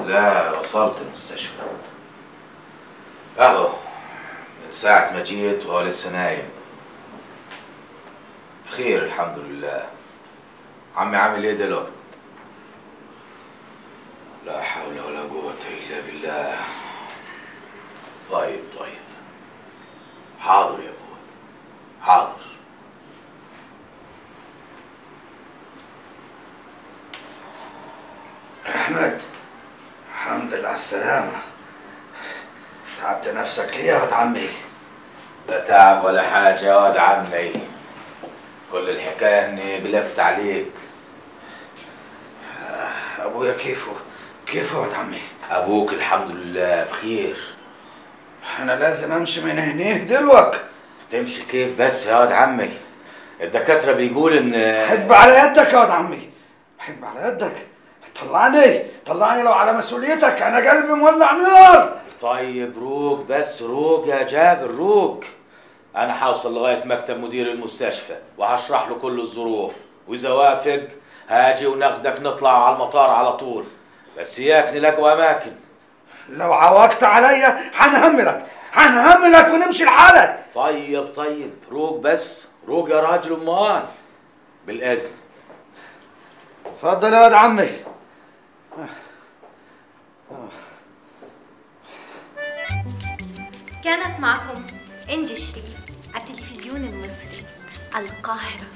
لا وصلت المستشفى اهو من ساعة ما جيت وهو لسه نايم بخير الحمد لله عمي عامل ايه دلوقتي؟ لا حول ولا قوة إلا بالله طيب طيب حاضر يا ابوي حاضر احمد الحمد لله على السلامة تعبت نفسك ليه يا واد عمي؟ لا تعب ولا حاجة يا واد عمي كل الحكاية اني بلفت عليك ابويا كيفه؟ كيفه يا واد عمي؟ ابوك الحمد لله بخير انا لازم امشي من هنا دلوك تمشي كيف بس يا واد عمي الدكاترة بيقول ان حب على يدك يا واد عمي حب على يدك طلعني طلعني لو على مسؤوليتك انا قلبي مولع نار طيب روق بس روق يا جابر روق انا هوصل لغايه مكتب مدير المستشفى وهشرح له كل الظروف واذا وافق هاجي وناخدك نطلع على المطار على طول بس اياك نلاقوا اماكن لو عوقت عليا هنهملك هنهملك ونمشي لحالك طيب طيب روق بس روق يا راجل امال بالاذن اتفضل يا واد عمي كانت معكم إنجي شريف التلفزيون المصري القاهرة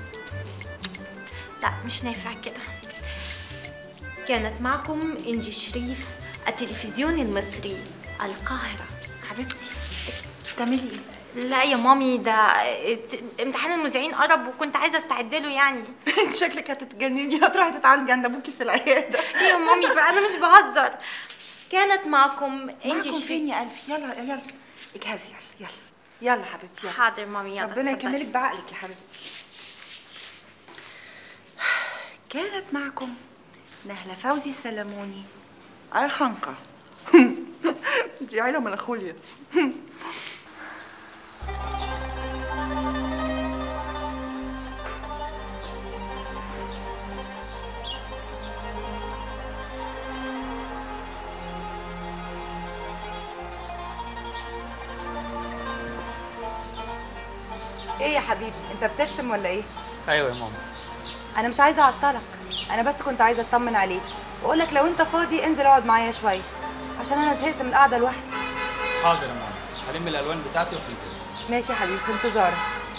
لا مش نافع كده كانت معكم إنجي شريف التلفزيون المصري القاهرة حبيبتي بتعملي ايه؟ لا يا مامي ده ات- امتحان المذيعين قرب وكنت عايزه استعد له يعني انت شكلك هتتجنني هتروحي تتعالجي عند ابوكي في العياده ايه يا مامي بقى انا مش بهزر كانت معكم انجي معاكم شريف فين يا قلبي يلا يلا اجهزي يلا يلا يلا حبيبتي يلا حاضر مامي يلا ربنا اتفضلي. يكملك بعقلك يا حبيبتي كانت معكم نهلة فوزي السلموني أرخنقة دي عيلة من أخويا ايه يا حبيبي انت بترسم ولا ايه ايوه يا ماما انا مش عايزه اعطلك انا بس كنت عايزه اطمن عليك واقول لك لو انت فاضي انزل اقعد معايا شويه عشان انا زهقت من القعده لوحدي حاضر يا ماما هلم الالوان بتاعتي وتنزل ماشي يا حبيبي في انتظارك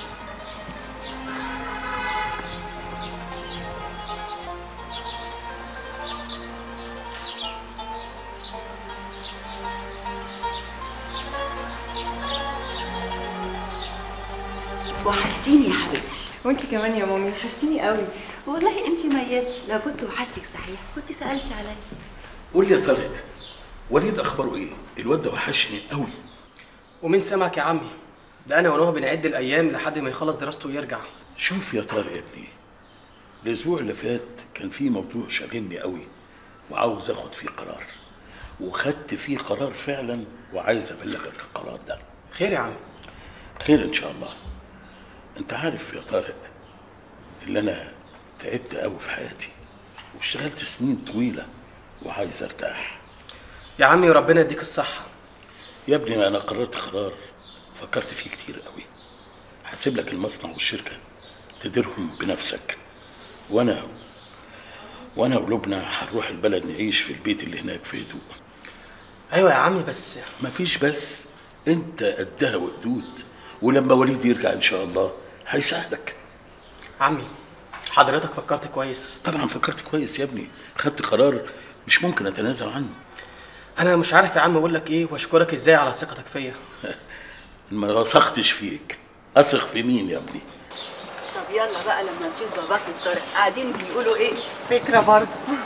وحشتيني يا حبيبتي وانت كمان يا مامي وحشتيني قوي والله انت ميزه لو كنت وحشتك صحيح كنت سالتي عليا قول لي يا طارق وليد اخباره ايه الواد ده وحشني قوي ومين سمعك يا عمي ده انا ونوح بنعد الايام لحد ما يخلص دراسته ويرجع شوف يا طارق يا ابني الاسبوع اللي فات كان في موضوع شاغلني قوي وعاوز اخد فيه قرار وخدت فيه قرار فعلا وعايز ابلغك القرار ده خير يا عمي خير ان شاء الله انت عارف يا طارق اللي انا تعبت قوي في حياتي واشتغلت سنين طويله وعايز ارتاح يا عمي ربنا يديك الصحه يا ابني انا قررت قرار فكرت فيه كتير قوي هسيب لك المصنع والشركه تديرهم بنفسك وانا وانا ولبنى هنروح البلد نعيش في البيت اللي هناك في هدوء ايوه يا عمي بس مفيش بس انت قدها وقدود ولما وليد يرجع ان شاء الله هيساعدك عمي حضرتك فكرت كويس طبعا فكرت كويس يا ابني خدت قرار مش ممكن اتنازل عنه انا مش عارف يا عم اقول لك ايه واشكرك ازاي على ثقتك فيا ما وثقتش فيك اثق في مين يا ابني طب يلا بقى لما نشوف باباك الطارق قاعدين بيقولوا ايه فكرة برضه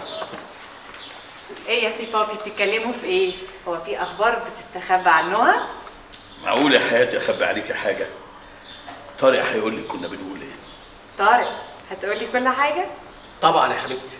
ايه يا سي بابي بتتكلموا في ايه؟ هو في اخبار بتستخبى عنها؟ معقول يا حياتي اخبي عليك حاجه طارق هيقول لك كنا بنقول ايه طارق هتقولي كل حاجة؟ طبعا يا حبيبتي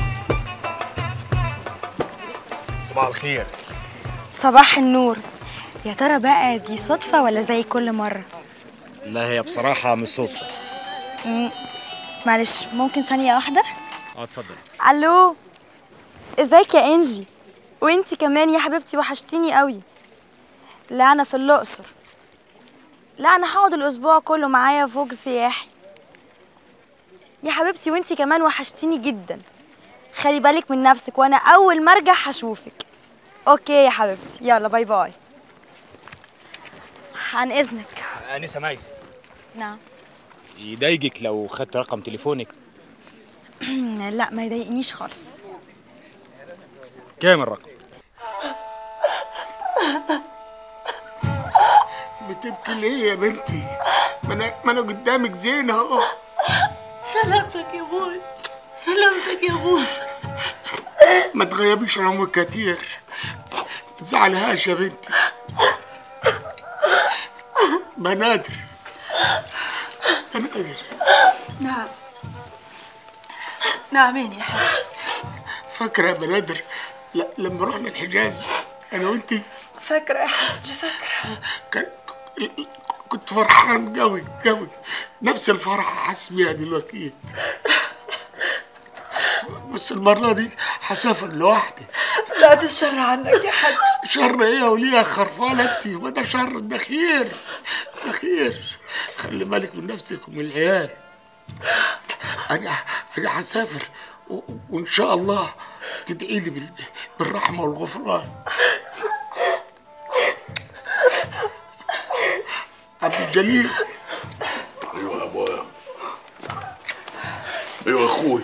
صباح الخير صباح النور يا ترى بقى دي صدفة ولا زي كل مرة؟ لا هي بصراحة مش صدفة مم. معلش ممكن ثانية واحدة؟ اه اتفضل الو ازيك يا انجي وانتي كمان يا حبيبتي وحشتيني قوي لا انا في الاقصر لا انا هقعد الاسبوع كله معايا فوق سياحي يا حبيبتي وانتي كمان وحشتيني جدا خلي بالك من نفسك وانا اول ما ارجع هشوفك اوكي يا حبيبتي يلا باي باي عن اذنك أنسة مايس نعم يضايقك لو خدت رقم تليفونك لا ما يضايقنيش خالص كام الرقم؟ بتبكي ليه يا بنتي؟ ما انا ما انا قدامك زين اهو سلامتك يا ابوي سلامتك يا ابوي ما تغيبيش رموك كتير ما تزعلهاش يا بنتي بنادر بنادر نعم نعمين يا حاج فاكرة يا بنادر ل- لما رحنا الحجاز انا وانتي فاكرة يا حاج فاكرة كان كنت فرحان قوي قوي نفس الفرحة حاسس بيها دلوقتي بس المرة دي هسافر لوحدي بعد الشر عنك يا حاج شر ايه وليه خرفانة انت وده شر ده خير ده خير خلي بالك من نفسك ومن العيال انا انا هسافر و- وان شاء الله تدعي لي بال- بالرحمة والغفران عبد الجليل ايوه يا ابويا ايوه يا اخوي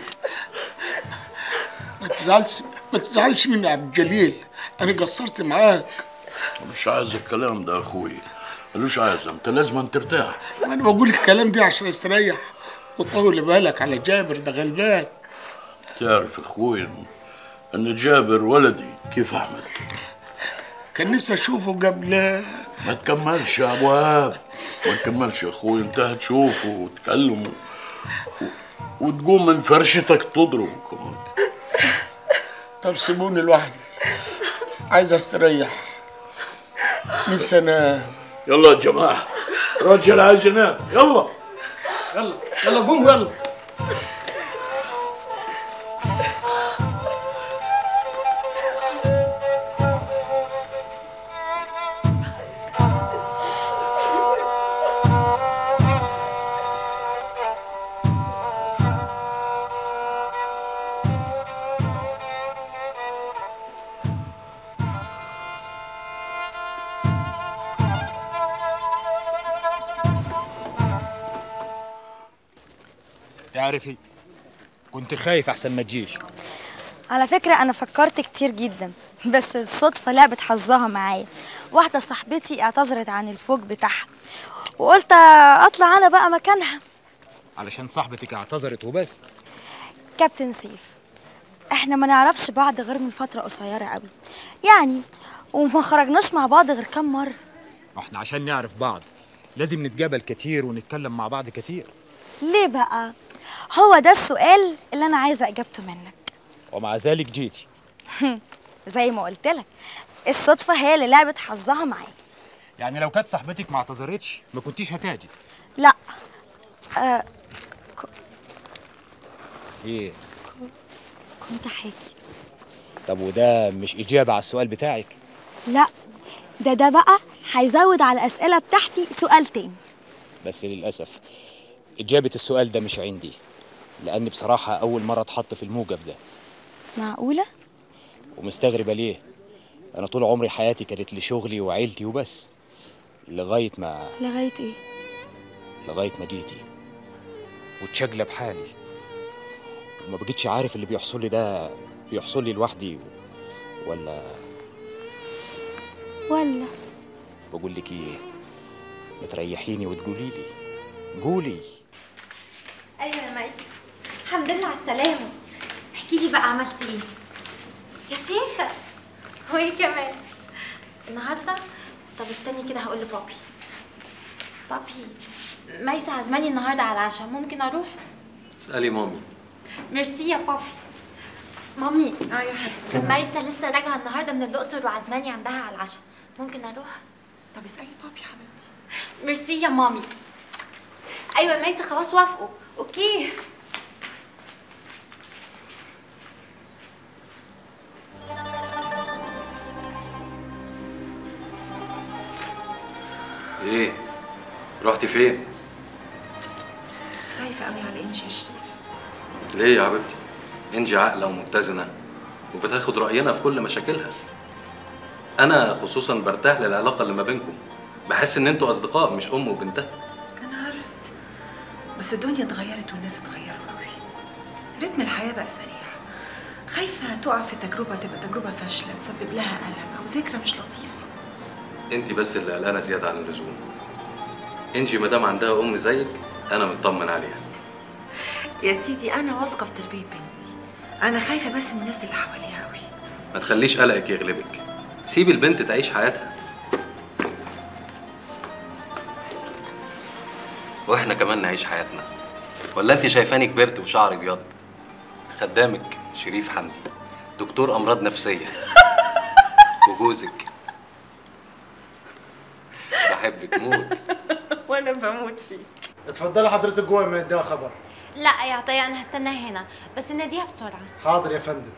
ما تزعلش ما تزعلش مني يا عبد الجليل انا قصرت معاك مش عايز الكلام ده يا اخوي ملوش عايز انت لازم أن ترتاح ما انا بقول الكلام ده عشان استريح وطول بالك على جابر ده غلبان تعرف يا اخوي ان جابر ولدي كيف اعمل كان نفسي اشوفه قبل ما تكملش يا ابو وهاب ما تكملش يا اخوي انت هتشوفه وتكلمه و... وتقوم من فرشتك تضربه كمان طب سيبوني لوحدي عايز استريح نفسي انام يلا يا جماعه الراجل عايز ينام يلا يلا يلا قوموا يلا تعرفي كنت خايف احسن ما تجيش على فكرة أنا فكرت كتير جدا بس الصدفة لعبت حظها معايا واحدة صاحبتي اعتذرت عن الفوج بتاعها وقلت أطلع أنا بقى مكانها علشان صاحبتك اعتذرت وبس كابتن سيف احنا ما نعرفش بعض غير من فترة قصيرة قوي يعني وما خرجناش مع بعض غير كام مرة احنا عشان نعرف بعض لازم نتقابل كتير ونتكلم مع بعض كتير ليه بقى؟ هو ده السؤال اللي أنا عايزة إجابته منك ومع ذلك جيتي زي ما قلت لك الصدفة هي اللي لعبت حظها معايا يعني لو كانت صاحبتك ما اعتذرتش ما كنتيش هتاجي لا آه ايه كنت حاجي طب وده مش اجابه على السؤال بتاعك لا ده ده بقى هيزود على الأسئلة بتاعتي سؤال تاني بس للاسف اجابه السؤال ده مش عندي لاني بصراحه اول مره اتحط في الموجب ده معقولة؟ ومستغربه ليه انا طول عمري حياتي كانت لشغلي وعيلتي وبس لغايه ما لغاية إيه؟ لغايه ما جيتي واتشجله بحالي وما بقيتش عارف اللي بيحصل لي ده بيحصل لي لوحدي ولا ولا بقول لك ايه ما تريحيني وتقولي لي قولي ايوه يا مي الحمد لله على السلامه احكي لي بقى عملتي ايه يا شيخه وايه كمان النهارده طب استني كده هقول لبابي بابي ميسة عزماني النهارده على العشاء ممكن اروح اسألي مامي ميرسي يا بابي مامي اه يا حبيبتي ميسة لسه راجعه النهارده من الاقصر وعزماني عندها على العشاء ممكن اروح طب اسالي بابي يا حبيبتي ميرسي يا مامي ايوه ميسة خلاص وافقوا اوكي ايه رحتي فين خايفه قوي على انجي يا شريف ليه يا حبيبتي انجي عاقله ومتزنه وبتاخد راينا في كل مشاكلها انا خصوصا برتاح للعلاقه اللي ما بينكم بحس ان انتوا اصدقاء مش ام وبنتها انا عارفه بس الدنيا اتغيرت والناس اتغيروا قوي رتم الحياه بقى سريع خايفه تقع في تجربه تبقى تجربه فاشله تسبب لها الم او ذكرى مش لطيفه انت بس اللي قلقانه زياده عن اللزوم انجي مادام عندها ام زيك انا مطمن عليها يا سيدي انا واثقه في تربيه بنتي انا خايفه بس من الناس اللي حواليها قوي ما تخليش قلقك يغلبك سيب البنت تعيش حياتها واحنا كمان نعيش حياتنا ولا انت شايفاني كبرت وشعري ابيض خدامك شريف حمدي دكتور امراض نفسيه وجوزك بحبك موت وانا بموت فيك اتفضلي حضرتك جوه من اديها خبر لا يا عطية انا هستناها هنا بس ناديها بسرعة حاضر يا فندم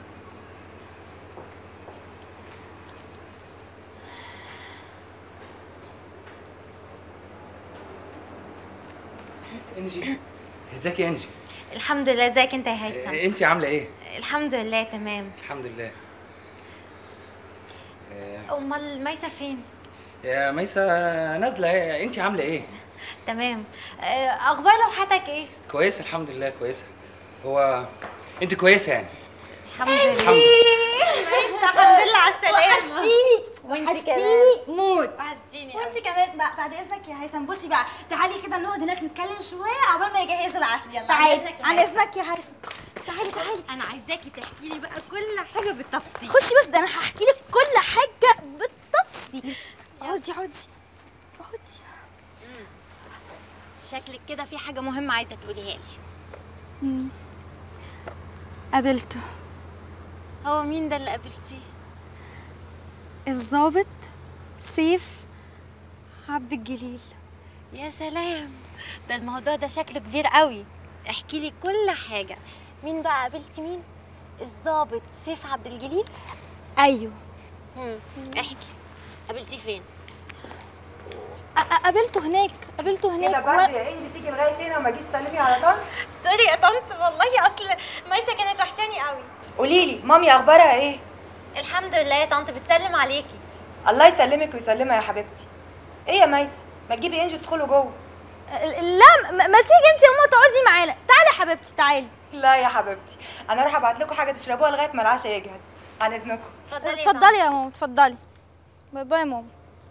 انجي ازيك يا انجي الحمد لله ازيك انت يا هيثم انت عامله ايه الحمد لله تمام الحمد لله آه، امال ميسة فين يا ميسة نازله انت عامله ايه تمام آه، اخبار لوحتك ايه كويسه الحمد لله كويسه هو انت كويسه يعني الحمد لله ميسة الحمد لله على السلامة وحشتيني وانت وحشتيني موت وحشتيني وانت كمان بقى بعد اذنك يا هيثم بصي بقى تعالي كده نقعد هناك نتكلم شويه عقبال ما يجهزوا العشاء يلا، عن تعالي إذنك يا عن هيثم. اذنك يا هيثم تعالي تعالي انا عايزاكي تحكي لي بقى كل حاجة بالتفصيل خشي بس ده انا هحكي لك كل حاجه بالتفصيل اقعدي اقعدي اقعدي شكلك كده في حاجة مهمة عايزة تقوليها لي مم. قابلته هو مين ده اللي قابلتيه الضابط سيف عبد الجليل يا سلام ده الموضوع ده شكله كبير قوي احكي لي كل حاجة مين بقى قابلتي مين الضابط سيف عبد الجليل ايوه مم. احكي قابلتيه فين أ- أ- قابلته هناك قابلته هناك كده برضه يا انجي تيجي لغايه هنا وما جيش تسلمي على طنط سوري يا طنط والله اصل ميسة كانت وحشاني قوي قولي لي مامي اخبارها ايه الحمد لله يا طنط بتسلم عليكي الله يسلمك ويسلمها يا حبيبتي ايه يا ميسه ما تجيبي انجي تدخلوا جوه لا ما ما تيجي انت يا ماما تقعدي معانا تعالي يا حبيبتي تعالي لا يا حبيبتي انا راح ابعت لكم حاجه تشربوها لغايه ما العشاء يجهز عن اذنكم اتفضلي يا اتفضلي يا ماما اتفضلي باي باي يا ماما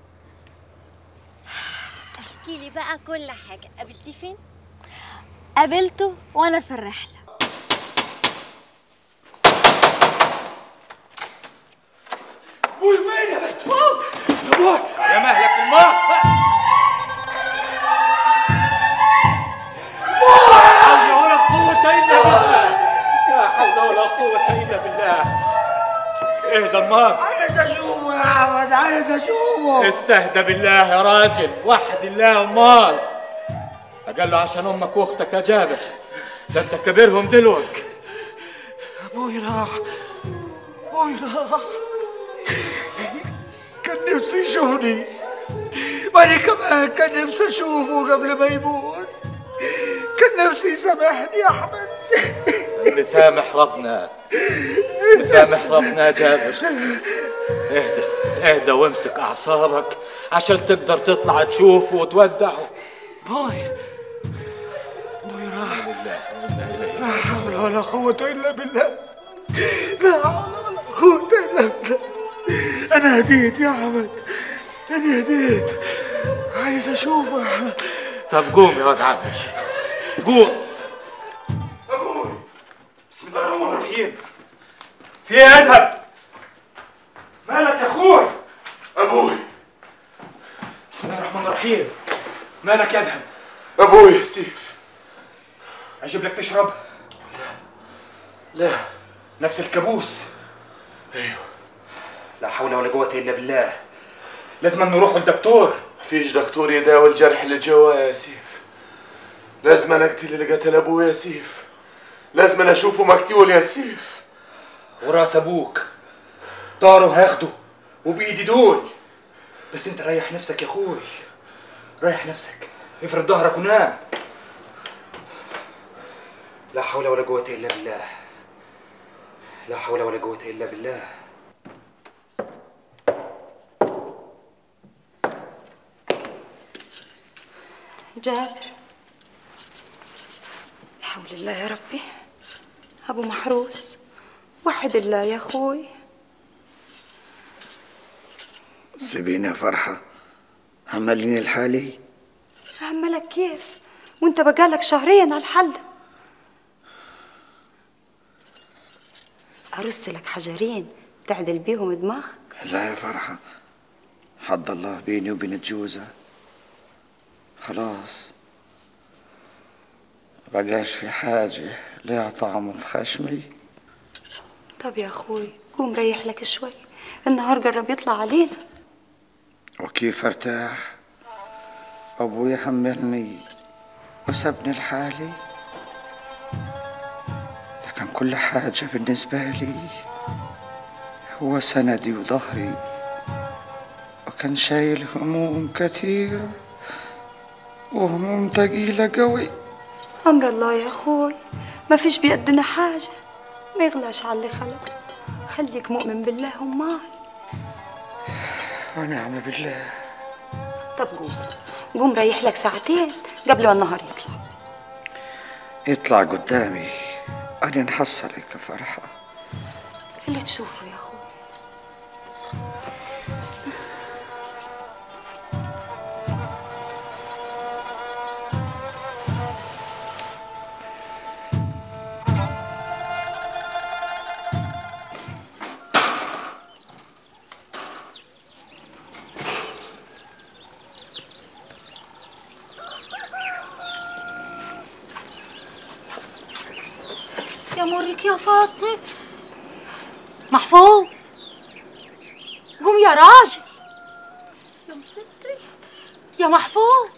احكي لي بقى كل حاجة قابلتيه فين قابلته وانا في الرحله بوي وين يا بنت؟ يا بوي يا مهلك امك حول ولا قوة إلا بالله لا حول ولا قوة إلا بالله اهدى امك عايز اشوفه يا عمد عايز اشوفه استهدى بالله يا راجل وحد الله امال قال له عشان امك واختك يا جابر ده انت كبيرهم دلوك ابوي راح ابوي راح كان نفسي يشوفني وانا كمان كان نفسي اشوفه قبل ما يموت كان نفسي يسامحني يا احمد مسامح ربنا مسامح ربنا يا جابر اهدى اهدى وامسك اعصابك عشان تقدر تطلع تشوفه وتودعه بوي بوي راح لا حول ولا قوة إلا بالله لا حول ولا قوة إلا بالله أنا هديت يا أحمد أنا هديت عايز أشوفه يا أحمد طب قوم يا واد عمش قوم بسم الله الرحمن الرحيم في ايه يا ادهم؟ مالك يا اخوي؟ أبوي بسم الله الرحمن الرحيم مالك يا ادهم؟ أبوي يا سيف اجيب لك تشرب؟ لا نفس الكابوس أيوه لا حول ولا قوة الا بالله لازم نروح الدكتور مفيش دكتور يداوي الجرح اللي جوا يا سيف لازم أنا اقتل اللي قتل ابوه يا سيف لازم أنا اشوفه مقتول يا سيف وراس ابوك طاروا هياخده وبايدي دول بس انت ريح نفسك يا اخوي ريح نفسك افرد ظهرك ونام لا حول ولا قوة إلا بالله لا حول ولا قوة إلا بالله جابر حول الله يا ربي أبو محروس وحد الله يا أخوي سيبيني يا فرحة عمليني الحالي عملك كيف وانت بقالك شهرين على الحل ده. أرص لك حجرين تعدل بيهم دماغك لا يا فرحة حد الله بيني وبين جوزة خلاص بقاش في حاجة ليها طعم في خشمي طب يا أخوي قوم ريح لك شوي النهار قرب يطلع علينا وكيف ارتاح ابوي حملني وسابني لحالي ده كان كل حاجة بالنسبة لي هو سندي وظهري وكان شايل هموم كثيرة وهموم تقيلة قوي أمر الله يا أخوي ما فيش بيدنا حاجة ما يغلاش على اللي خلق خليك مؤمن بالله ومال ونعم بالله طب قوم قوم ريح لك ساعتين قبل ما النهار يطلع يطلع قدامي أنا نحصلك يا فرحة اللي تشوفه يا أخوي يا مرك يا فاطمة محفوظ قوم يا راجل يا مصدي يا محفوظ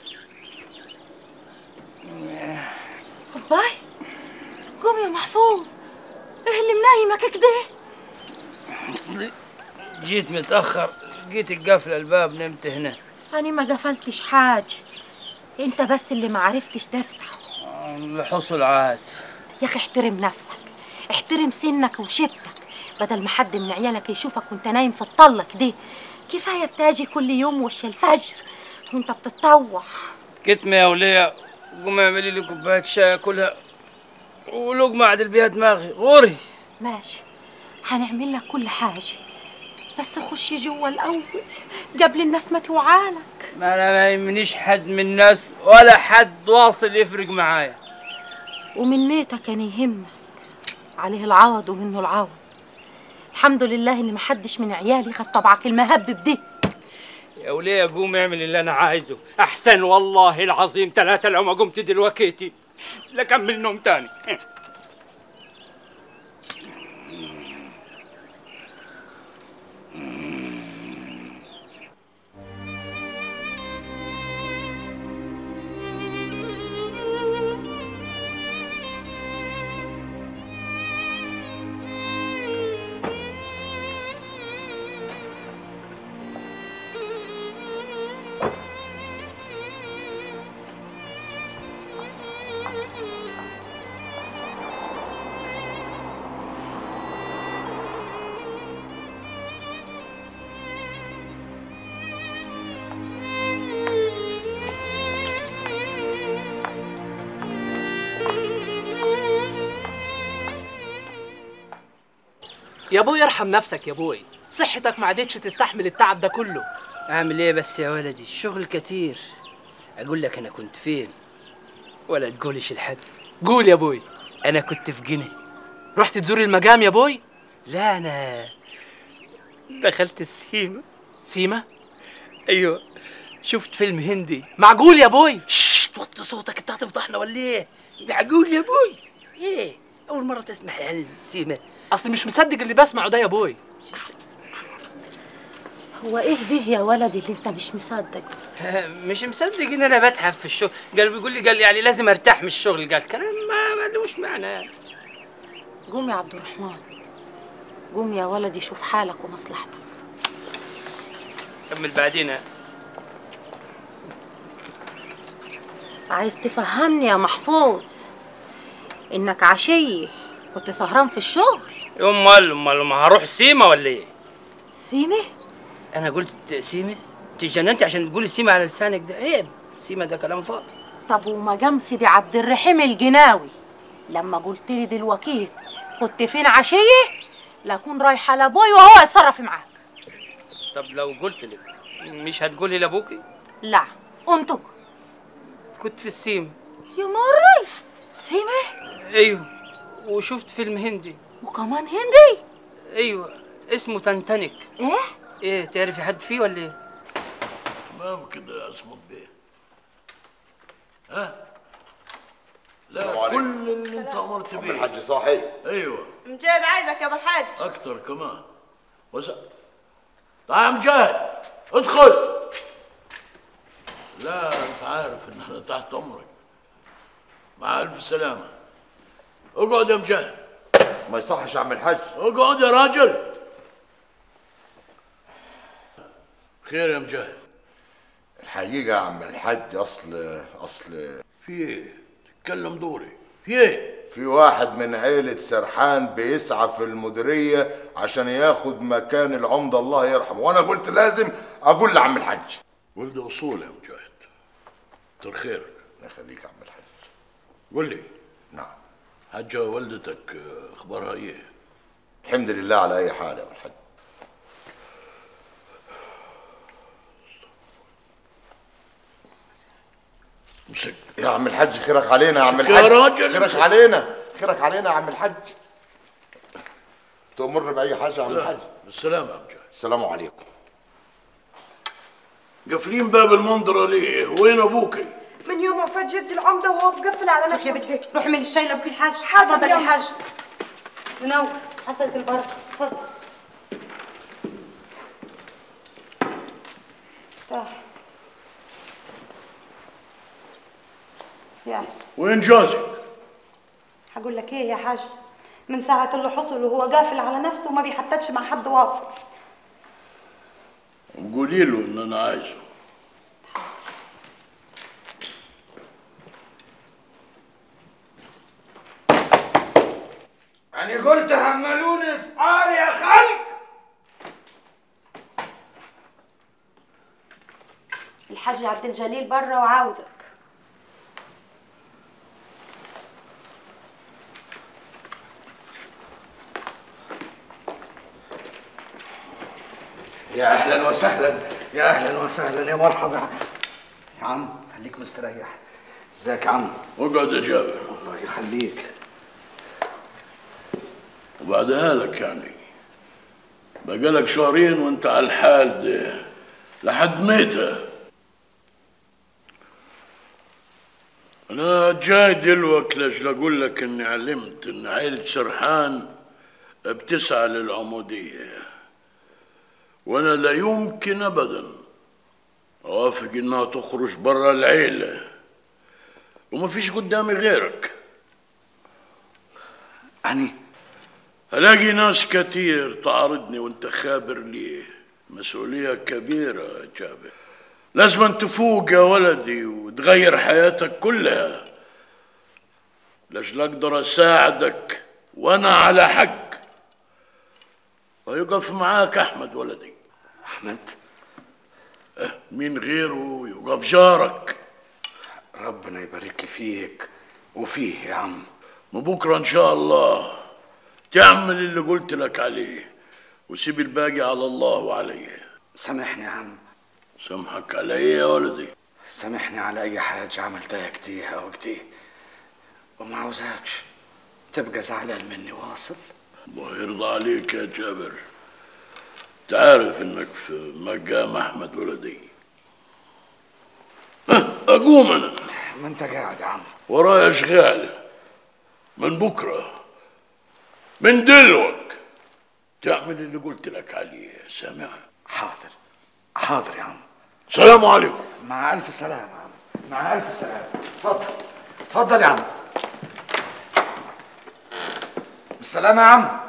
باي قوم يا محفوظ ايه اللي منايمك كده اصلي جيت متأخر لقيتك قافلة الباب نمت هنا أنا ما قفلتش حاجة أنت بس اللي ما عرفتش تفتحه اللي حصل عاد يا أخي احترم نفسك احترم سنك وشبتك بدل ما حد من عيالك يشوفك وانت نايم في الطلة كده كفاية بتاجي كل يوم وش الفجر وانت بتتطوح كتمة يا ولية قوم اعملي لي كوباية شاي اكلها ولقمة عدل بيها دماغي غوري ماشي هنعمل لك كل حاجة بس خش جوا الأول قبل الناس ما توعالك ما انا ما يهمنيش حد من الناس ولا حد واصل يفرق معايا ومن ميتك كان يهمك عليه العوض ومنه العوض الحمد لله ان محدش من عيالي خد طبعك المهبب ده يا وليه قوم اعمل اللي انا عايزه احسن والله العظيم ثلاثة لو ما قمت دلوقتي لكمل نوم تاني يا ابوي ارحم نفسك يا ابوي صحتك ما عادتش تستحمل التعب ده كله اعمل ايه بس يا ولدي الشغل كتير اقول لك انا كنت فين ولا تقولش لحد قول يا ابوي انا كنت في جنة رحت تزور المجام يا ابوي لا انا دخلت السيما سيما ايوه شفت فيلم هندي معقول يا ابوي ششت وطي صوتك انت هتفضحنا ولا ايه معقول يا ابوي ايه اول مره تسمع عن السيما اصل مش مصدق اللي بسمعه ده يا ابوي هو ايه ده يا ولدي اللي انت مش مصدق مش مصدق ان انا بتعب في الشغل قال بيقول لي قال يعني لازم ارتاح من الشغل قال كلام ما ملوش معنى قوم يا عبد الرحمن قوم يا ولدي شوف حالك ومصلحتك كمل بعدين عايز تفهمني يا محفوظ انك عشية كنت سهران في الشغل امال امال ما هروح سيما ولا ايه سيمة انا قلت سيما تجننتي عشان تقولي سيما على لسانك ده عيب سيما ده كلام فاضي طب وما جام سيدي عبد الرحيم الجناوي لما قلت لي دلوقتي كنت فين عشية لاكون رايحة لابوي وهو يتصرف معاك طب لو قلت لك مش هتقولي لابوكي لا انتوا كنت في السيما يا مري سيمة ايوه وشفت فيلم هندي وكمان هندي ايوه اسمه تنتنك ايه ايه تعرفي حد فيه ولا ايه تمام كده يا اسمه بيه ها السلام لا عليكم. كل اللي انت امرت بيه الحاج صاحي ايوه مجاهد عايزك يا ابو الحاج اكتر كمان وس... تعال يا مجاهد ادخل لا انت عارف ان انا تحت امرك مع الف سلامه اقعد يا مجاهد ما يصحش يا عم الحاج اقعد يا راجل خير يا مجاهد الحقيقة يا عم الحاج أصل أصل في ايه تتكلم دوري في ايه في واحد من عيلة سرحان بيسعى في المديرية عشان ياخد مكان العمدة الله يرحمه وأنا قلت لازم أقول لعم الحاج ولد اصول يا مجاهد كتر خيرك الله يخليك يا عم الحاج قول لي نعم حاجة والدتك آه، اخبارها ايه الحمد لله على أي حال يا أبو الحاج امسك يا عم الحاج خيرك علينا يا عم امسك يا الحاج راجل، خيرك امسك. علينا خيرك علينا يا عم الحاج تأمر بأي حاجة يا عم لا، الحاج بالسلامة يا مجاهد السلام عليكم قافلين باب المنظرة ليه وين ابوكي من يوم وفاة جدي العمدة وهو مقفل على نفسه يا بنتي روحي اعملي الشاي لابوكي الحاج حاضر اتفضل يا يما. حاج منور حصلت البركه اتفضل تعال. يا وين جوزك هقول لك ايه يا حاج من ساعة اللي حصل وهو قافل على نفسه وما بيحتتش مع حد واصل قولي له ان انا عايزه يعني قلت هملوني في حالي يا خلق الحاج عبد الجليل بره وعاوزك يا اهلا وسهلا يا اهلا وسهلا يا مرحبا يا عم خليك مستريح ازيك يا عم اقعد يا جابر الله يخليك وبعدها لك يعني بقالك شهرين وانت على الحال ده لحد متى انا جاي دلوقت لاجل اقول لك اني علمت ان عيلة سرحان بتسعى للعمودية وانا لا يمكن ابدا اوافق انها تخرج برا العيلة وما فيش قدامي غيرك أني ألاقي ناس كتير تعارضني وانت خابر لي مسؤولية كبيرة يا جابر لازم أن تفوق يا ولدي وتغير حياتك كلها لاجل أقدر أساعدك وأنا على حق ويقف معاك أحمد ولدي أحمد أه مين غيره يقف جارك ربنا يبارك لي فيك وفيه يا عم وبكرة إن شاء الله تعمل اللي قلت لك عليه وسيب الباقي على الله وعليه سامحني يا عم سامحك على ايه يا ولدي سامحني على اي حاجة عملتها كتير او كتير وما عاوزاكش تبقى زعلان مني واصل الله يرضى عليك يا جابر تعرف انك في مقام احمد ولدي أه، اقوم انا ما انت قاعد يا عم ورايا اشغال من بكره من دلوقت تعمل اللي قلت لك عليه سامع حاضر حاضر يا عم سلام عليكم مع الف سلامه يا عم مع الف سلامه اتفضل اتفضل يا عم بالسلامه يا عم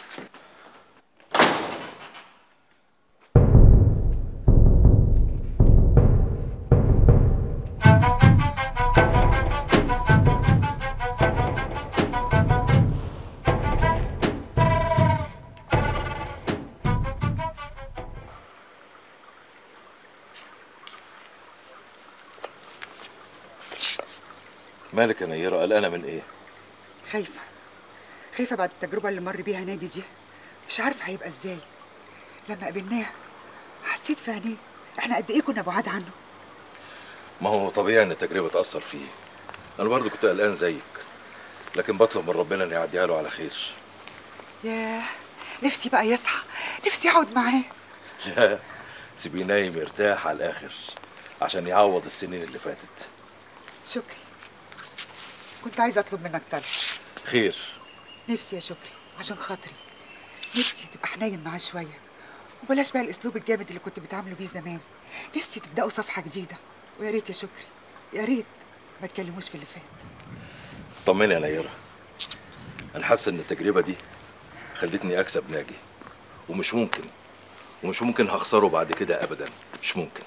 مالك يا نيره قلقانه من ايه خايفة خايفة بعد التجربة اللي مر بيها ناجي دي مش عارفة هيبقى ازاي لما قابلناه حسيت في عينيه احنا قد ايه كنا بعاد عنه ما هو طبيعي ان التجربه تاثر فيه انا برضو كنت قلقان زيك لكن بطلب من ربنا ان يعديها له على خير ياه نفسي بقى يصحى نفسي اقعد معاه لا سيبيه نايم يرتاح على الاخر عشان يعوض السنين اللي فاتت شكري كنت عايزة اطلب منك طلب خير نفسي يا شكري عشان خاطري نفسي تبقى حنين معاه شوية وبلاش بقى الاسلوب الجامد اللي كنت بتعاملوا بيه زمان نفسي تبدأوا صفحة جديدة ويا ريت يا شكري يا ريت ما تكلموش في اللي فات طمني يا نيره انا حاسس ان التجربه دي خلتني اكسب ناجي ومش ممكن ومش ممكن هخسره بعد كده ابدا مش ممكن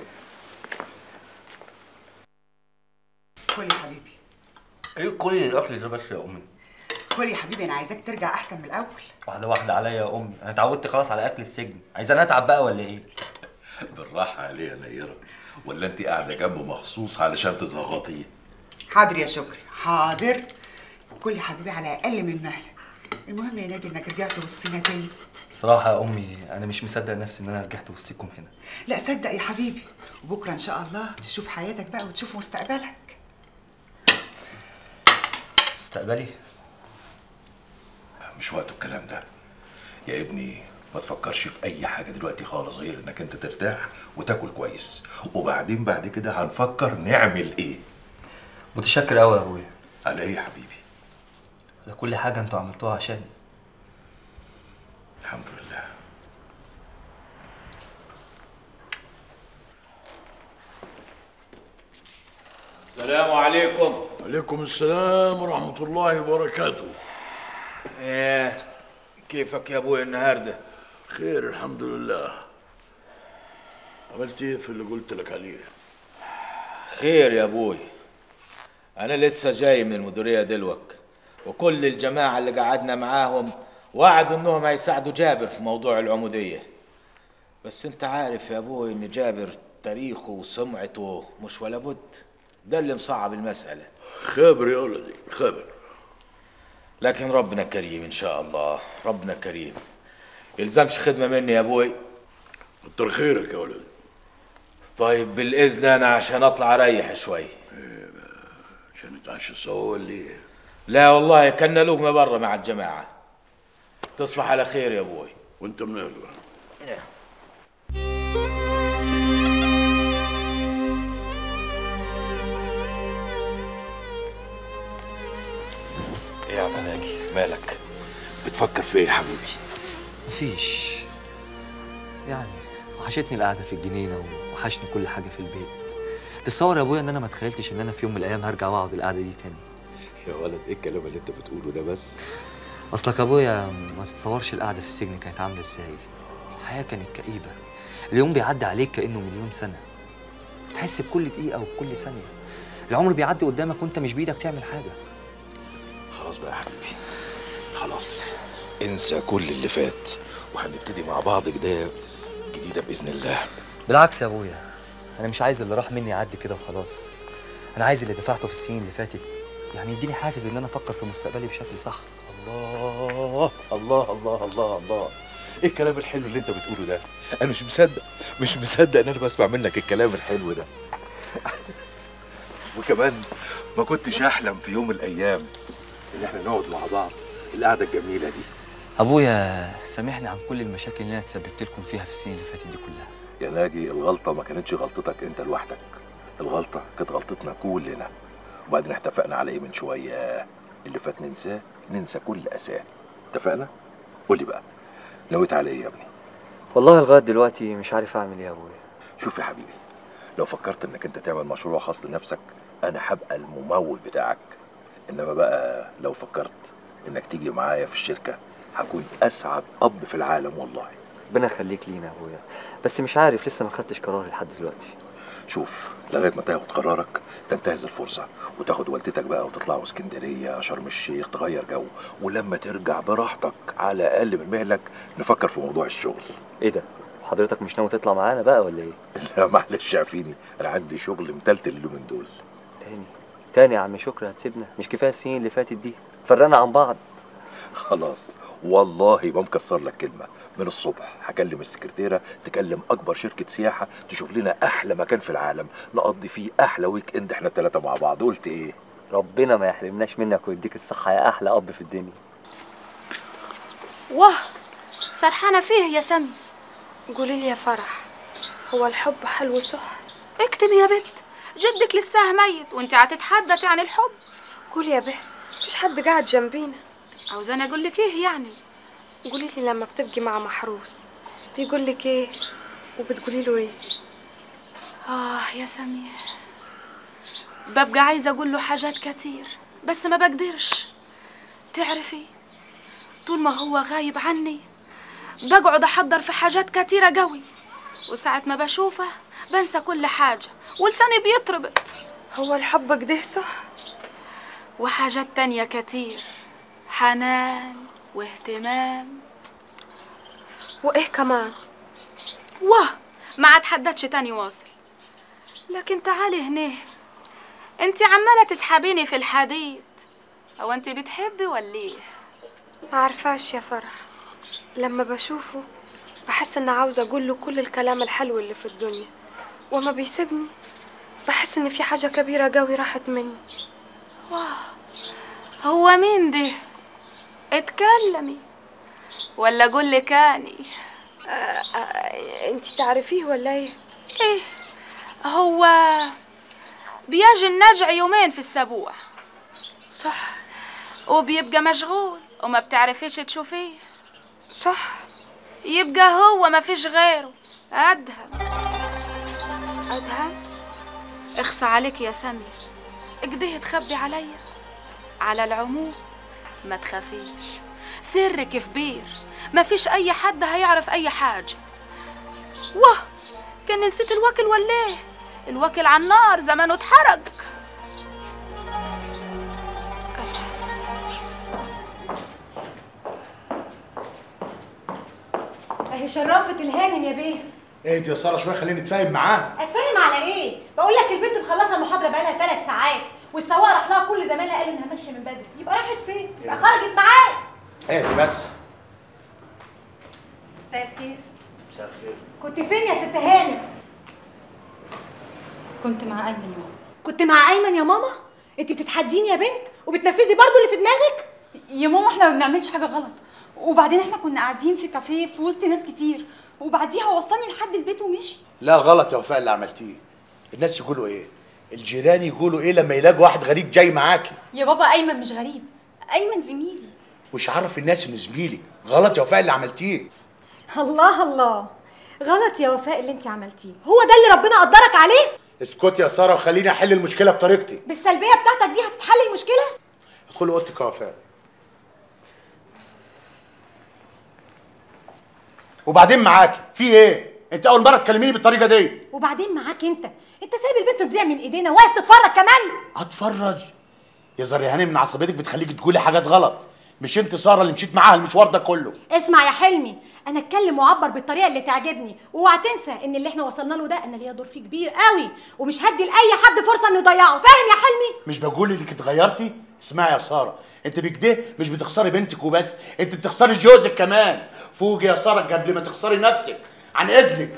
كل يا حبيبي ايه كل الاكل ده بس يا امي كل يا حبيبي انا عايزاك ترجع احسن من الاول واحدة واحدة عليا يا أمي أنا اتعودت خلاص على أكل السجن عايزاني أتعب بقى ولا إيه؟ بالراحه عليه يا نيره ولا انت قاعده جنبه مخصوص علشان تزغطيه حاضر يا شكري حاضر كل يا حبيبي على اقل من مهلك المهم يا ناجي انك رجعت وسطنا تاني بصراحة يا أمي أنا مش مصدق نفسي إن أنا رجعت وسطيكم هنا لا صدق يا حبيبي وبكره ان شاء الله تشوف حياتك بقى وتشوف مستقبلك مستقبلي مش وقته الكلام ده يا ابني ما تفكرش في اي حاجه دلوقتي خالص غير انك انت ترتاح وتاكل كويس وبعدين بعد كده هنفكر نعمل ايه متشكر أوي يا أبويا على ايه يا حبيبي على كل حاجة أنتوا عملتوها عشاني الحمد لله السلام عليكم عليكم السلام ورحمة الله وبركاته ايه كيفك يا ابوي النهارده خير الحمد لله عملت ايه في اللي قلت لك عليه خير يا ابوي انا لسه جاي من المديريه دلوك وكل الجماعه اللي قعدنا معاهم وعدوا انهم هيساعدوا جابر في موضوع العموديه بس انت عارف يا ابوي ان جابر تاريخه وسمعته مش ولا بد ده اللي مصعب المساله خبر يا ولدي خبر لكن ربنا كريم ان شاء الله ربنا كريم يلزمش خدمه مني يا ابوي كتر خيرك يا ولدي طيب بالاذن انا عشان اطلع اريح شوي عشان نتعشى سوا ولا ايه لا والله كنا لقمه برا مع الجماعه تصبح على خير يا ابوي وانت من اهله ايه يا عم ناجي مالك بتفكر في ايه يا حبيبي مفيش يعني وحشتني القعدة في الجنينة وحشني كل حاجة في البيت تصور يا ابويا ان انا ما تخيلتش ان انا في يوم من الايام هرجع واقعد القعدة دي تاني يا ولد ايه الكلام اللي انت بتقوله ده بس اصلك يا ابويا ما تتصورش القعدة في السجن كانت عاملة ازاي الحياة كانت كئيبة اليوم بيعدي عليك كأنه مليون سنة تحس بكل دقيقة وبكل ثانية العمر بيعدي قدامك وانت مش بايدك تعمل حاجة خلاص بقى يا حبيبي خلاص انسى كل اللي فات وهنبتدي مع بعض بداية جديدة بإذن الله بالعكس يا ابويا انا مش عايز اللي راح مني يعدي كده وخلاص انا عايز اللي دفعته في السنين اللي فاتت يعني يديني حافز ان انا افكر في مستقبلي بشكل صح الله الله الله الله الله ايه الكلام الحلو اللي انت بتقوله ده انا مش مصدق مش مصدق ان انا بسمع منك الكلام الحلو ده وكمان ما كنتش احلم في يوم من الايام ان احنا نقعد مع بعض القعده الجميله دي ابويا سامحني عن كل المشاكل اللي انا اتسببت لكم فيها في السنين اللي فاتت دي كلها يا ناجي الغلطة ما كانتش غلطتك انت لوحدك الغلطة كانت غلطتنا كلنا وبعدين اتفقنا على ايه من شوية اللي فات ننساه ننسى كل اساه اتفقنا؟ قولي بقى نويت على ايه يا ابني؟ والله لغايه دلوقتي مش عارف اعمل ايه يا ابويا شوف يا حبيبي لو فكرت انك انت تعمل مشروع خاص لنفسك انا هبقى الممول بتاعك انما بقى لو فكرت انك تيجي معايا في الشركه هكون اسعد اب في العالم والله ربنا يخليك لينا يا ابويا بس مش عارف لسه ما خدتش قرار لحد دلوقتي شوف لغايه ما تاخد قرارك تنتهز الفرصه وتاخد والدتك بقى وتطلعوا اسكندريه شرم الشيخ تغير جو ولما ترجع براحتك على اقل من مهلك نفكر في موضوع الشغل ايه ده حضرتك مش ناوي تطلع معانا بقى ولا ايه لا معلش عفيني انا عندي شغل متلتل اليومين دول تاني تاني يا عم شكري هتسيبنا مش كفايه السنين اللي فاتت دي فرقنا عن بعض خلاص والله ما مكسر لك كلمه من الصبح هكلم السكرتيره تكلم اكبر شركه سياحه تشوف لنا احلى مكان في العالم نقضي فيه احلى ويك اند احنا الثلاثه مع بعض قلت ايه ربنا ما يحرمناش منك ويديك الصحه يا احلى اب في الدنيا واه سرحانة فيه يا سمي قولي لي يا فرح هو الحب حلو صح اكتب يا بنت جدك لسه ميت وانت هتتحدث عن الحب قولي يا بنت مفيش حد قاعد جنبينا عاوزاني اقول لك ايه يعني قولي لي لما بتبقي مع محروس بيقول لك ايه وبتقولي له ايه اه يا سمير ببقى عايزه اقول له حاجات كتير بس ما بقدرش تعرفي طول ما هو غايب عني بقعد احضر في حاجات كتيره قوي وساعة ما بشوفه بنسى كل حاجة ولساني بيتربط هو الحب كده صح وحاجات تانية كتير حنان واهتمام وايه كمان واه ما اتحددش تاني واصل لكن تعالي هنا انت عمالة تسحبيني في الحديد او انت بتحبي ولا ايه ما عارفاش يا فرح لما بشوفه بحس ان عاوزه اقول له كل الكلام الحلو اللي في الدنيا وما بيسيبني بحس ان في حاجه كبيره قوي راحت مني واه هو مين ده اتكلمي ولا قول لي كاني انت تعرفيه ولا ايه ايه هو بيجي النجع يومين في الاسبوع صح وبيبقى مشغول وما بتعرفيش تشوفيه صح يبقى هو ما فيش غيره ادهم ادهم اخصى عليك يا سامية اكده تخبي عليا على العموم ما تخافيش سرك كبير ما فيش اي حد هيعرف اي حاجة واه كان نسيت الوكل ولا ايه الوكل على النار زمانه اتحرق اهي شرفت الهانم يا بيه اهدي يا ساره شويه خليني اتفاهم معاها اتفاهم على ايه بقول لك البنت مخلصه المحاضره بقالها ثلاث ساعات والسواق راح لها كل زمايلها قالوا انها ماشيه من بدري يبقى راحت فين يبقى خرجت معاه اهدي بس مساء الخير مساء الخير كنت فين يا ست هانم كنت مع ايمن يا ماما كنت مع ايمن يا ماما انت بتتحديني يا بنت وبتنفذي برضو اللي في دماغك يا ماما احنا ما بنعملش حاجه غلط وبعدين احنا كنا قاعدين في كافيه في وسط ناس كتير وبعديها وصلني لحد البيت ومشي لا غلط يا وفاء اللي عملتيه الناس يقولوا ايه الجيران يقولوا ايه لما يلاقوا واحد غريب جاي معاكي يا بابا ايمن مش غريب ايمن زميلي وش عرف الناس انه زميلي غلط يا وفاء اللي عملتيه الله الله غلط يا وفاء اللي انت عملتيه هو ده اللي ربنا قدرك عليه اسكتي يا ساره وخليني احل المشكله بطريقتي بالسلبيه بتاعتك دي هتتحل المشكله ادخلي اوضتك يا وفاء وبعدين معاكي في ايه انت اول مره تكلميني بالطريقه دي وبعدين معاك انت انت سايب البنت تضيع من ايدينا واقف تتفرج كمان اتفرج يا زريهاني من عصبيتك بتخليك تقولي حاجات غلط مش انت ساره اللي مشيت معاها المشوار ده كله اسمع يا حلمي انا اتكلم واعبر بالطريقه اللي تعجبني واوعى تنسى ان اللي احنا وصلنا له ده انا ليا دور فيه كبير قوي ومش هدي لاي حد فرصه انه يضيعه فاهم يا حلمي مش بقول انك اتغيرتي اسمعي يا ساره انت بكده مش بتخسري بنتك وبس انت بتخسري جوزك كمان فوقي يا ساره قبل ما تخسري نفسك عن اذنك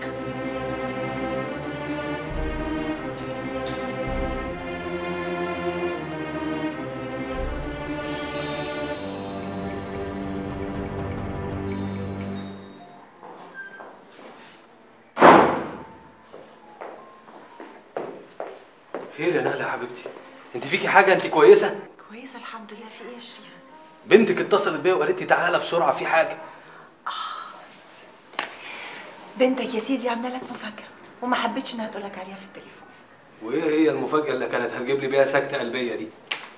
خير يا نهله يا حبيبتي انت فيكي حاجه انت كويسه كويسه الحمد لله في ايه يا شريف بنتك اتصلت بيا وقالت لي تعالى بسرعه في حاجه بنتك يا سيدي عامله لك مفاجاه وما حبيتش انها تقول لك عليها في التليفون وايه هي المفاجاه اللي كانت هتجيب لي بيها سكته قلبيه دي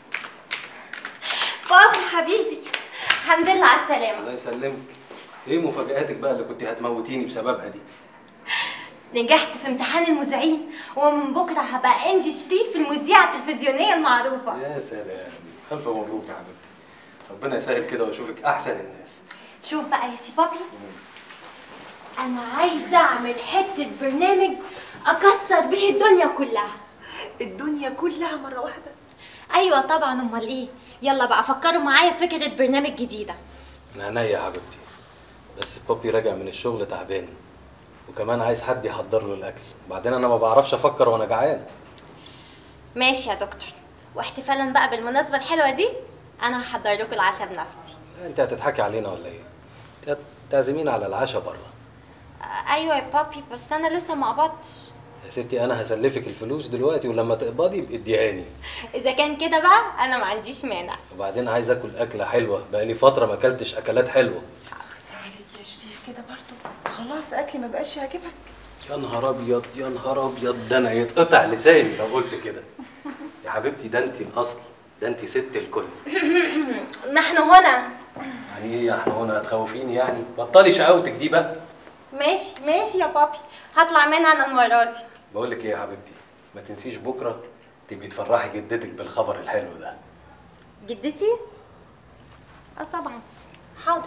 بابي حبيبي الحمد لله على السلامة الله يسلمك ايه مفاجاتك بقى اللي كنت هتموتيني بسببها دي نجحت في امتحان المذيعين ومن بكرة هبقى انجي شريف في المذيعة التلفزيونية المعروفة يا سلام الف مبروك يا حبيبتي ربنا يسهل كده واشوفك احسن الناس شوف بقى يا سي بابي أنا عايزة أعمل حتة برنامج أكسر به الدنيا كلها الدنيا كلها مرة واحدة أيوة طبعا أمال إيه يلا بقى فكروا معايا في فكرة برنامج جديدة من عينيا يا حبيبتي بس بابي راجع من الشغل تعبان وكمان عايز حد يحضر له الاكل وبعدين انا ما بعرفش افكر وانا جعان ماشي يا دكتور واحتفالا بقى بالمناسبة الحلوة دي أنا هحضر لكم العشاء بنفسي انت هتضحكي علينا ولا ايه انت تعزمينا على العشاء بره آه، أيوة يا بابي بس أنا لسه ما قبضتش يا ستي انا هسلفك الفلوس دلوقتي ولما تقبضي يبقى اديهاني إذا كان كده بقى أنا ما عنديش مانع وبعدين عايز اكل اكله حلوه بقالي فتره ما اكلتش اكلات حلوه اخس عليك يا شريف كده برضه خلاص اكلي ما بقاش يعجبك يا نهار ابيض يا نهار ابيض ده انا يتقطع لساني لو قلت كده يا حبيبتي ده انت الاصل ده انت ست الكل نحن هنا يعني ايه احنا هنا هتخوفيني يعني بطلي شقاوتك دي بقى ماشي ماشي يا بابي هطلع منها أنا المرة دي بقول لك ايه يا حبيبتي ما تنسيش بكره تبقي تفرحي جدتك بالخبر الحلو ده جدتي؟ اه طبعا حاضر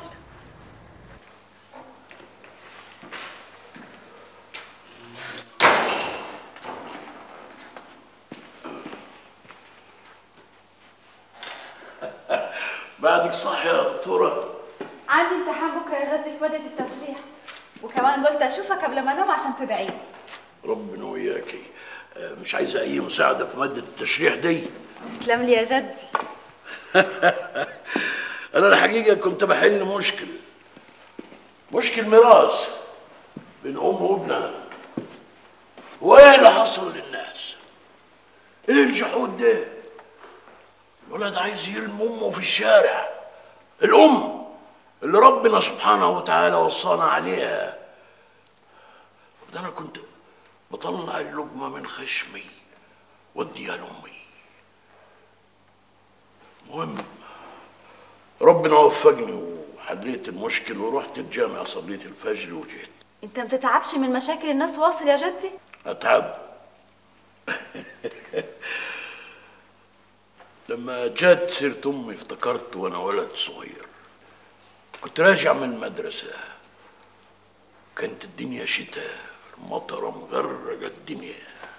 بعدك صح يا دكتورة عندي امتحان بكره يا جدي في ماده التشريح وكمان قلت اشوفك قبل ما انام عشان تدعي لي ربنا وياكي آه، مش عايزة أي مساعدة في مادة التشريح دي تسلم لي يا جدي أنا الحقيقة كنت بحل مشكل مشكل ميراث بين أم وابنها وإيه اللي حصل للناس؟ إيه الجحود ده؟ الولد عايز يرمي أمه في الشارع الأم اللي ربنا سبحانه وتعالى وصانا عليها ده أنا كنت بطلع اللقمة من خشمي واديها لأمي المهم ربنا وفقني وحليت المشكل ورحت الجامع صليت الفجر وجيت انت ما بتتعبش من مشاكل الناس واصل يا جدي اتعب لما جت سيرة امي افتكرت وانا ولد صغير كنت راجع من المدرسة كانت الدنيا شتاء المطرة مغرقة الدنيا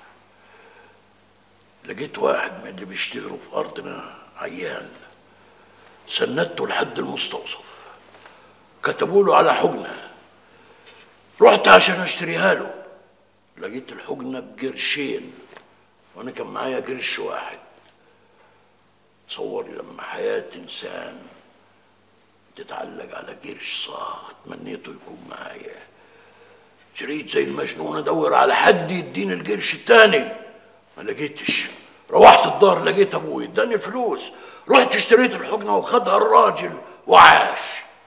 لقيت واحد من اللي بيشتغلوا في أرضنا عيان سندته لحد المستوصف كتبوا له على حجنة رحت عشان اشتريها له لقيت الحجنة بقرشين وانا كان معايا قرش واحد تصوري لما حياة انسان تتعلق على قرش صاغ تمنيته يكون معايا جريت زي المجنون ادور على حد يديني القرش التاني ما لقيتش روحت الدار لقيت ابوي اداني الفلوس رحت اشتريت الحقنه وخدها الراجل وعاش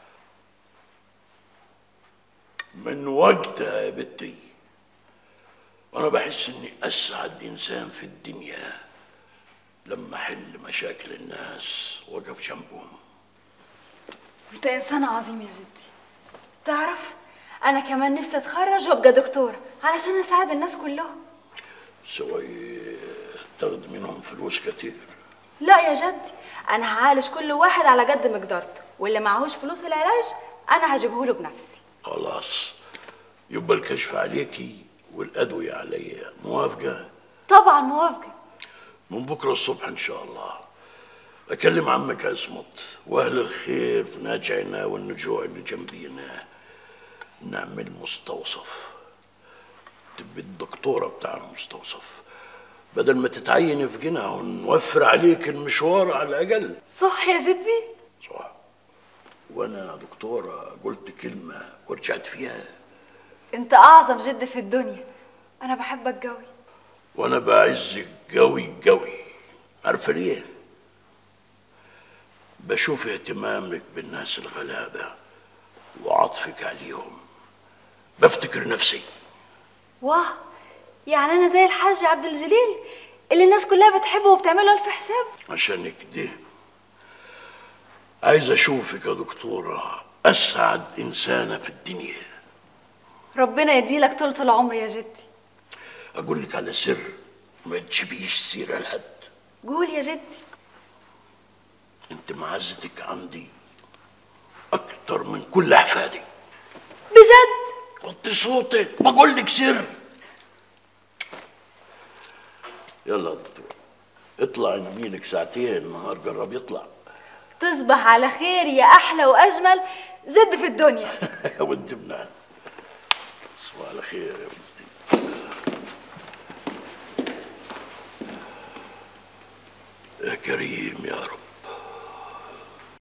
من وقتها يا بنتي وانا بحس اني اسعد انسان في الدنيا لما احل مشاكل الناس واقف جنبهم انت انسان عظيم يا جدي تعرف انا كمان نفسي اتخرج وابقى دكتوره علشان اساعد الناس كلهم سوي تاخد منهم فلوس كتير لا يا جدي انا هعالج كل واحد على قد مقدرته واللي معهوش فلوس العلاج انا هجيبه له بنفسي خلاص يبقى الكشف عليكي والادويه عليا موافقه طبعا موافقه من بكره الصبح ان شاء الله اكلم عمك عصمت واهل الخير في ناجعنا والنجوع اللي جنبينا نعمل مستوصف تبقى الدكتوره بتاع المستوصف بدل ما تتعيني في جنة ونوفر عليك المشوار على الاقل صح يا جدي صح وانا دكتوره قلت كلمه ورجعت فيها انت اعظم جد في الدنيا انا بحبك قوي وانا بعزك قوي قوي عارفه ليه بشوف اهتمامك بالناس الغلابه وعطفك عليهم بفتكر نفسي واه يعني انا زي الحاج عبد الجليل اللي الناس كلها بتحبه وبتعمله الف حساب عشان كده عايز اشوفك يا دكتورة اسعد انسانة في الدنيا ربنا يديلك طولة العمر يا جدي اقول لك على سر ما تجيبيش سيرة لحد قول يا جدي انت معزتك عندي اكتر من كل احفادي بجد وطي صوتك بقول لك سر يلا يا دكتور اطلع نميلك ساعتين النهار قرب يطلع تصبح على خير يا احلى واجمل جد في الدنيا يا ولد بنان تصبح على خير يا ولدي يا كريم يا رب